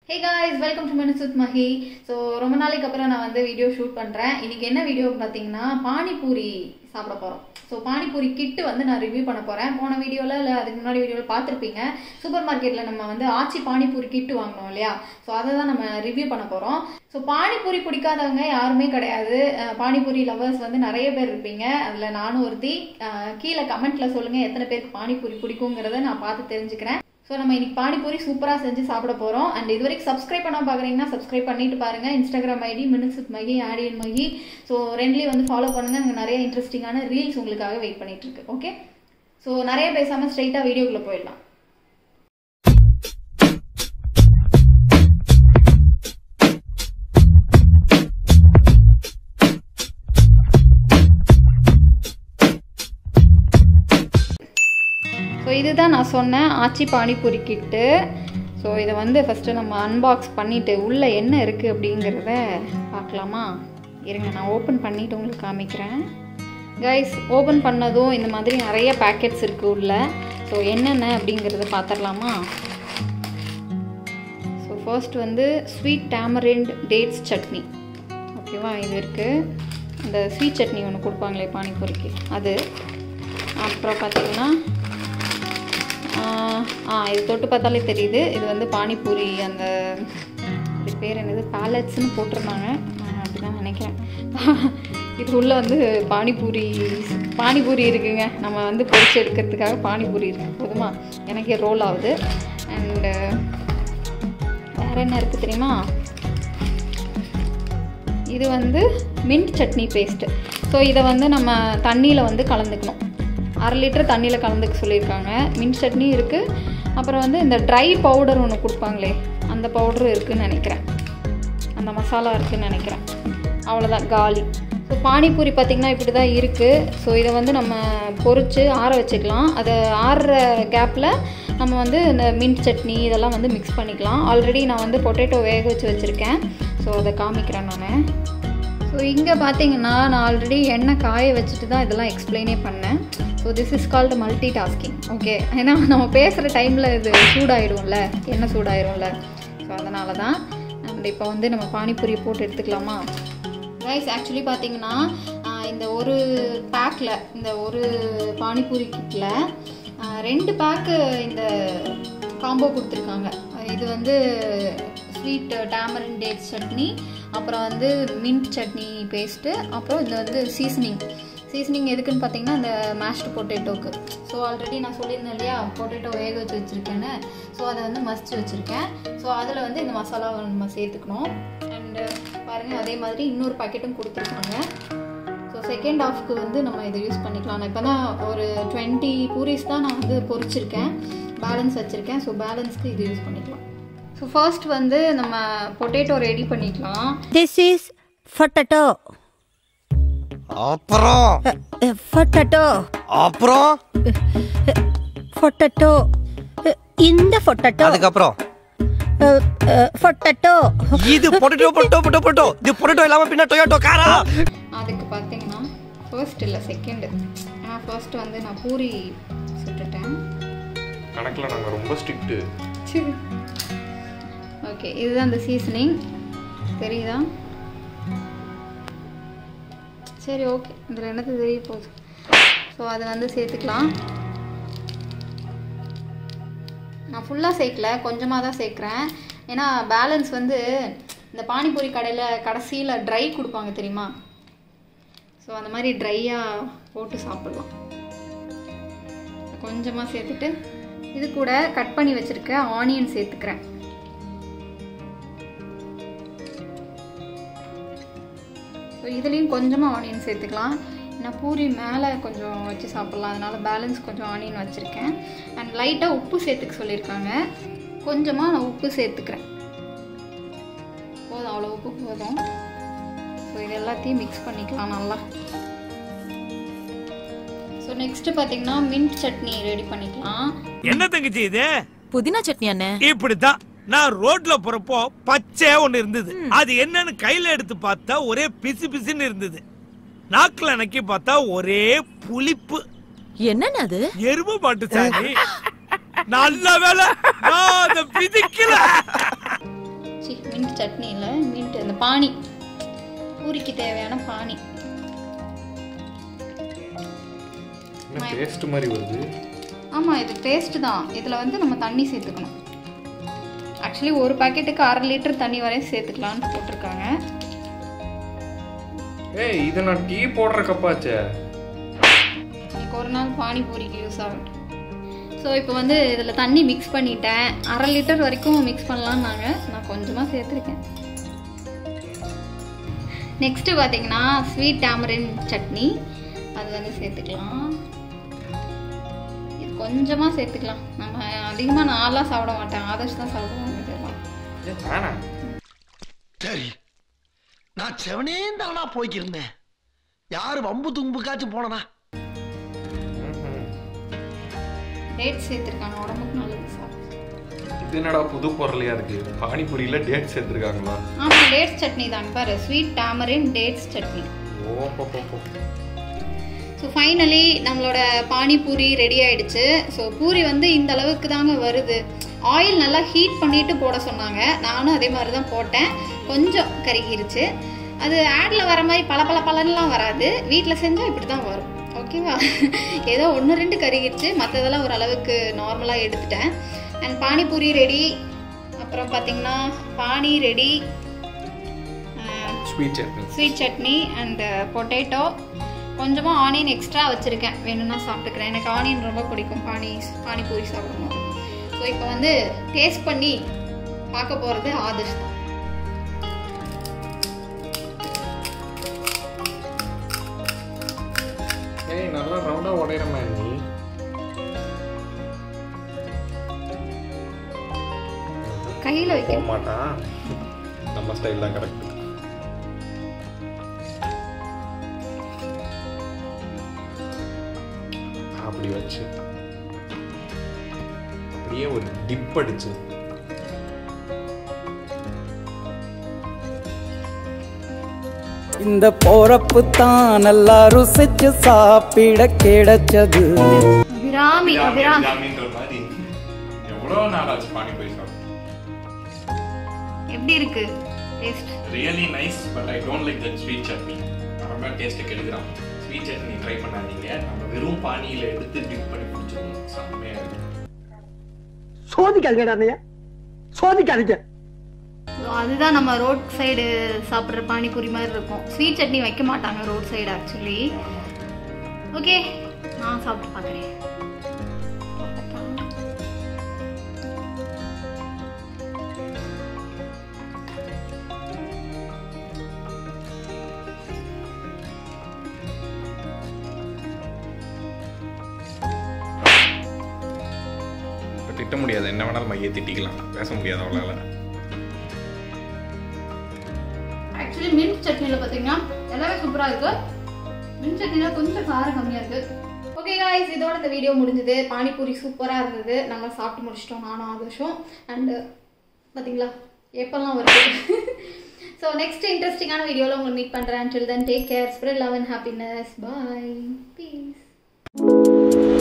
Hey guys welcome to minutes with Mahi so ரொம்ப நாளைக்கு அப்புறம் நான் வந்து வீடியோ ஷூட் பண்ணுறேன் இன்னைக்கு என்ன வீடியோ பார்த்தீங்கன்னா பானிபூரி சாப்பிட போகிறோம் ஸோ பானிபூரி கிட்டு வந்து நான் ரிவ்யூ பண்ண போகிறேன் போன வீடியோவில் இல்லை அதுக்கு முன்னாடி வீடியோவில் பார்த்துருப்பீங்க சூப்பர் மார்க்கெட்டில் நம்ம வந்து ஆச்சி பானிபூரி கிட்டு வாங்கினோம் இல்லையா ஸோ அதை தான் நம்ம ரிவ்யூ பண்ண போகிறோம் ஸோ பானிபூரி பிடிக்காதவங்க யாருமே கிடையாது அஹ் பானிபூரி லவர்ஸ் வந்து நிறைய பேர் இருப்பீங்க அதில் நானும் ஒருத்தி அஹ் கீழே கமெண்ட்டில் சொல்லுங்கள் எத்தனை பேருக்கு பானிபூரி பிடிக்குங்கிறத நான் பார்த்து தெரிஞ்சுக்கிறேன் ஸோ நம்ம இன்னைக்கு பானிபூரி சூப்பராக செஞ்சு சாப்பிட போகிறோம் அண்ட் இது வரைக்கும் சப்ஸ்கிரைப் பண்ணாம பார்க்குறீங்கன்னா சப்ஸ்கிரைப் பண்ணிட்டு பாருங்க Instagram ID minutes with Mahi ஆடியன் மகி ஸோ ரெண்டுலேயும் வந்து ஃபாலோ பண்ணுங்க அங்கே நிறைய இன்ட்ரெஸ்டிங்கான ரீல்ஸ் உங்களுக்காக வெயிட் பண்ணிட்டு இருக்கு ஓகே ஸோ நிறைய பேசாமல் ஸ்ட்ரைட்டாக வீடியோக்குள்ளே போயிடலாம் ஸோ இதுதான் நான் சொன்னேன் ஆச்சி பானிபூரி கிட்டு ஸோ இதை வந்து ஃபஸ்ட்டு நம்ம அன்பாக்ஸ் பண்ணிவிட்டு உள்ளே என்ன இருக்குது அப்படிங்கிறத பார்க்கலாமா இருங்க நான் ஓப்பன் பண்ணிவிட்டு உங்களுக்கு காமிக்கிறேன் கைஸ் ஓப்பன் பண்ணதும் இந்த மாதிரி நிறைய பேக்கெட்ஸ் இருக்குது உள்ள ஸோ என்னென்ன அப்படிங்கிறத பார்த்துடலாமா ஸோ ஃபர்ஸ்ட் வந்து ஸ்வீட் டேமரிண்ட் டேட்ஸ் சட்னி ஓகேவா இது இருக்குது அந்த ஸ்வீட் சட்னி ஒன்று கொடுப்பாங்களே பானிபூரிக்கு அது அப்புறம் பார்த்தீங்கன்னா ஆஹ் ஆ இது தொட்டு பார்த்தாலே தெரியுது இது வந்து பானிபூரி அந்த இது பேர் என்னது பேலட்ஸ்னு போட்டிருந்தாங்க நான் அப்படி தான் நினைக்கிறேன் இது உள்ள வந்து பானிபூரி பானிபூரி இருக்குங்க நம்ம வந்து பொரிச்சு எடுக்கிறதுக்காக பானிபூரி இருக்கு போதுமா எனக்கே ரோல் ஆகுது அண்டு வேறு என்ன இருக்குது தெரியுமா இது வந்து மின்ட் சட்னி பேஸ்ட்டு ஸோ இதை வந்து நம்ம தண்ணியில் வந்து கலந்துக்கணும் அரை லிட்டர் தண்ணியில் கலந்துக்க சொல்லியிருக்காங்க மின்ட் சட்னி இருக்குது அப்புறம் வந்து இந்த ட்ரை பவுடர் ஒன்று கொடுப்பாங்களே அந்த பவுடரும் இருக்குதுன்னு நினைக்கிறேன் அந்த மசாலா இருக்குதுன்னு நினைக்கிறேன் அவ்வளோதான் காலி ஸோ பானிபூரி பார்த்திங்கன்னா இப்படி தான் இருக்குது ஸோ இதை வந்து நம்ம பொரித்து ஆற வச்சுக்கலாம் அதை ஆறுற கேப்பில் நம்ம வந்து இந்த மின்ட் சட்னி இதெல்லாம் வந்து மிக்ஸ் பண்ணிக்கலாம் ஆல்ரெடி நான் வந்து பொட்டேட்டோ வேக வச்சு வச்சுருக்கேன் ஸோ அதை காமிக்கிறேன் நான் ஸோ இங்கே பார்த்தீங்கன்னா நான் ஆல்ரெடி எண்ணெய் காய வச்சுட்டு தான் இதெல்லாம் எக்ஸ்பிளைனே பண்ணேன் so this is called multitasking okay ஏன்னா நம்ம பேசுகிற டைமில் இது சூடாயிடும்ல எண்ணெய் சூடாயிரும்ல ஸோ அதனால தான் அண்ட் இப்போ வந்து நம்ம பானிபூரி போட்டு எடுத்துக்கலாமா ரைஸ் ஆக்சுவலி பார்த்தீங்கன்னா ஆஹ், இந்த ஒரு பேக்கில் இந்த ஒரு பானிபூரி கிட்டில் ரெண்டு பேக்கு இந்த காம்போ கொடுத்துருக்காங்க இது வந்து ஸ்வீட் டேமரன் டேட் சட்னி அப்புறம் வந்து மின்ட் சட்னி பேஸ்ட்டு அப்புறம் இது வந்து சீசனிங் சீசனிங் எதுக்குன்னு பார்த்தீங்கன்னா இந்த மேஷ்டு பொட்டேட்டோக்கு ஸோ ஆல்ரெடி நான் சொல்லியிருந்தேன் இல்லையா பொட்டேட்டோ வேக வச்சு வச்சுருக்கேன்னு ஸோ அதை வந்து மசிச்சு வச்சுருக்கேன் ஸோ அதில் வந்து இந்த மசாலாவை நம்ம சேர்த்துக்கணும் அண்டு பாருங்கள் அதே மாதிரி இன்னொரு பாக்கெட்டும் கொடுத்துருக்காங்க ஸோ செகண்ட் ஹாஃப்க்கு வந்து நம்ம இதை யூஸ் பண்ணிக்கலாம் நான் இப்போ தான் ஒரு டுவெண்ட்டி பூரிஸ் தான் நான் வந்து பொரிச்சிருக்கேன் பேலன்ஸ் வச்சுருக்கேன் ஸோ பேலன்ஸ்க்கு இது யூஸ் பண்ணிக்கலாம் ஸோ ஃபர்ஸ்ட் வந்து நம்ம பொட்டேட்டோ ரெடி பண்ணிக்கலாம் This is potato. அப்புறம் Uh, uh, potato. அப்புறம் Potato. Uh, இந்த potato. அதுக்கப்புறம் Uh, uh, potato. இது பொட்டேட்டோ பொட்டோ பொட்டோ பொட்டோ இது பொட்டேட்டோ இல்லாம பின்ன டொயோட்டோ காரா அதுக்கு பார்த்தீங்கன்னா ஃபர்ஸ்ட் இல்லை செகண்டு ஏன்னா ஃபர்ஸ்ட் வந்து நான் பூரி சுட்டுட்டேன் கணக்கில் நாங்கள் ரொம்ப ஸ்ட்ரிக்ட்டு ஓகே இதுதான் அந்த சீசனிங் தெரியுதா சரி ஓகே இதில் என்னது தெரிய போகுது ஸோ அதை வந்து சேர்த்துக்கலாம் நான் ஃபுல்லாக சேர்க்கல கொஞ்சமாக தான் சேர்க்குறேன் ஏன்னா பேலன்ஸ் வந்து இந்த பானிபூரி கடையில் கடைசியில் ட்ரை கொடுப்பாங்க தெரியுமா ஸோ அந்த மாதிரி ட்ரையாக போட்டு சாப்பிட்லாம் கொஞ்சமாக சேர்த்துட்டு இது கூட கட் பண்ணி வச்சுருக்க ஆனியன் சேர்த்துக்கிறேன் ஸோ இதுலேயும் கொஞ்சமாக ஆனியன் சேர்த்துக்கலாம் நான் பூரி மேலே கொஞ்சம் வச்சு சாப்பிட்லாம் அதனால பேலன்ஸ் கொஞ்சம் ஆனியன் வச்சுருக்கேன் அண்ட் லைட்டாக உப்பு சேர்த்துக்க சொல்லியிருக்காங்க கொஞ்சமாக நான் உப்பு சேர்த்துக்கிறேன் போதும் அவ்வளோ உப்பு போதும் ஸோ இது எல்லாத்தையும் மிக்ஸ் பண்ணிக்கலாம் நல்லா ஸோ நெக்ஸ்ட்டு பார்த்தீங்கன்னா மின்ட் சட்னி ரெடி பண்ணிக்கலாம் என்ன தங்கச்சி இது புதினா சட்னி அண்ணே இப்படித்தான் நான் ரோட்ல போறப்போ பச்சை ஒண்ணு இருந்தது அது என்னன்னு கையில எடுத்து பார்த்தா ஒரே பிசு பிசுன்னு இருந்தது நாக்குல நக்கி பார்த்தா ஒரே புளிப்பு என்னன்னு அது எரும மாட்டு சாணி நல்ல வேலை நான் அதை பிதிக்கல மின்ட் சட்னியில் மின்ட் இந்த பானி பூரிக்கு தேவையான பானி என்ன டேஸ்ட் மாதிரி வருது ஆமாம் இது டேஸ்ட்டு தான் இதில் வந்து நம்ம தண்ணி சேர்த்துக்கணும் ஆக்சுவலி ஒரு பாக்கெட்டுக்கு அரை லிட்டர் தண்ணி வரையும் சேர்த்துக்கலான்னு போட்டிருக்காங்க ஏய் இதை நான் டீ போடுற கப்பாச்சே இன்னைக்கு ஒரு நாள் பானிபூரிக்கு யூஸ் ஆகட்டும் ஸோ இப்போ வந்து இதில் தண்ணி மிக்ஸ் பண்ணிட்டேன் அரை லிட்டர் வரைக்கும் மிக்ஸ் பண்ணலான்னாங்க நான் கொஞ்சமாக சேர்த்துருக்கேன் நெக்ஸ்ட்டு பார்த்தீங்கன்னா ஸ்வீட் டேமரின் சட்னி அது வந்து சேர்த்துக்கலாம் இது கொஞ்சமாக சேர்த்துக்கலாம் நம்ம அதிகமாக நான்லாம் சாப்பிட மாட்டேன் ஆதர்ஷ் தான் சாப்பிடுவாங்க இதெல்லாம் ஏன் வேணாம் சரி நான் செவனே தானா போய்க்கிருந்தேன் யாரு வம்பு தும்புக்காச்சும் போனனா டேட் சேர்த்துருக்காங்க உடம்புக்கு நல்லது சாப்பிட்டு இது என்னடா புது பொருளையா இருக்கு பானிபூரியில டேட் சேர்த்துருக்காங்களா ஆமாம் டேட்ஸ் சட்னி தாங்க பாரு ஸ்வீட் டேமரின் டேட்ஸ் சட்னி ஓ போ போ, போ. ஸோ ஃபைனலி நம்மளோட பானிபூரி ரெடி ஆயிடுச்சு ஸோ பூரி வந்து இந்த அளவுக்கு தாங்க வருது ஆயில் நல்லா ஹீட் பண்ணிட்டு போட சொன்னாங்க நானும் அதே மாதிரி தான் போட்டேன் கொஞ்சம் கருகிருச்சு அது ஆடில் வர மாதிரி பல பல பலன்லாம் வராது வீட்டில் செஞ்சால் இப்படி தான் வரும் ஓகேவா ஏதோ ஒன்று ரெண்டு கருகிருச்சு மற்றதெல்லாம் ஓரளவுக்கு நார்மலாக எடுத்துட்டேன் அண்ட் பானிபூரி ரெடி அப்புறம் பார்த்தீங்கன்னா pani ready sweet chutney sweet chutney and potato கொஞ்சமாக ஆனியன் எக்ஸ்ட்ரா வச்சுருக்கேன் வேணும்னா சாப்பிட்டுக்கிறேன் எனக்கு ஆனியன் ரொம்ப பிடிக்கும் பானி பானிபூரி சாப்பிடணும் ஸோ இப்போ வந்து டேஸ்ட் பண்ணி பார்க்க போகிறது ஆதர்ஷ் தான் ஏய் நல்லா ரவுண்டா உடையிறமா நீ கையில் போக வைக்கணும் மாட்டான் நம்ம ஸ்டைல் தான் கரெக்ட் அப்படி வச்சு அப்படியே ஒரு டிப் அடிச்சு இந்த போறப்பு தான் நல்லா ருசிச்சு சாப்பிட கிடைச்சது அபிராமி அபிராமி ஜாமீன்ற மாதிரி எவ்வளோ நாள் ஆச்சு பானிபூரி சாப்பிட்டு எப்படி இருக்கு taste really nice but I don't like that sweet chutney ரொம்ப டேஸ்ட்டு கெடுக்கிறான் ஸ்வீட் சட்னி ட்ரை பண்ணாதீங்க நம்ம வெறும் பானியில எடுத்து டிப் பண்ணி குடிச்சிடணும் செம்மையா இருக்கு சோதிக்காதீங்கடா அண்ணையா சோதிக்காதீங்க ஸோ அதுதான் நம்ம ரோட் சைடு சாப்பிட்ற பானிபூரி மாதிரி இருக்கும் ஸ்வீட் சட்னி வைக்க மாட்டாங்க ரோட் சைடு ஆக்சுவலி ஓகே நான் சாப்பிட்டு பார்க்குறேன் இப்போ திட்ட முடியாது என்ன வேணாலும் மைய திட்டிக்கலாம் பேச முடியாது அவளால ஆக்சுவலி மின்ட் சட்னியில் பார்த்தீங்கன்னா எல்லாமே சூப்பராக இருக்கு மின்ட் சட்னியில் கொஞ்சம் காரம் கம்மியாக இருக்கு ஓகே காய்ஸ் இதோட இந்த வீடியோ முடிஞ்சது பானிபூரி சூப்பராக இருந்தது நல்லா சாப்பிட்டு முடிச்சிட்டோம் நானும் ஆதர்ஷம் அண்டு பார்த்தீங்களா எப்பெல்லாம் வருது ஸோ நெக்ஸ்ட் இன்ட்ரெஸ்டிங்கான வீடியோவில் உங்களை மீட் பண்ணுறேன் till then take care spread love and happiness bye piece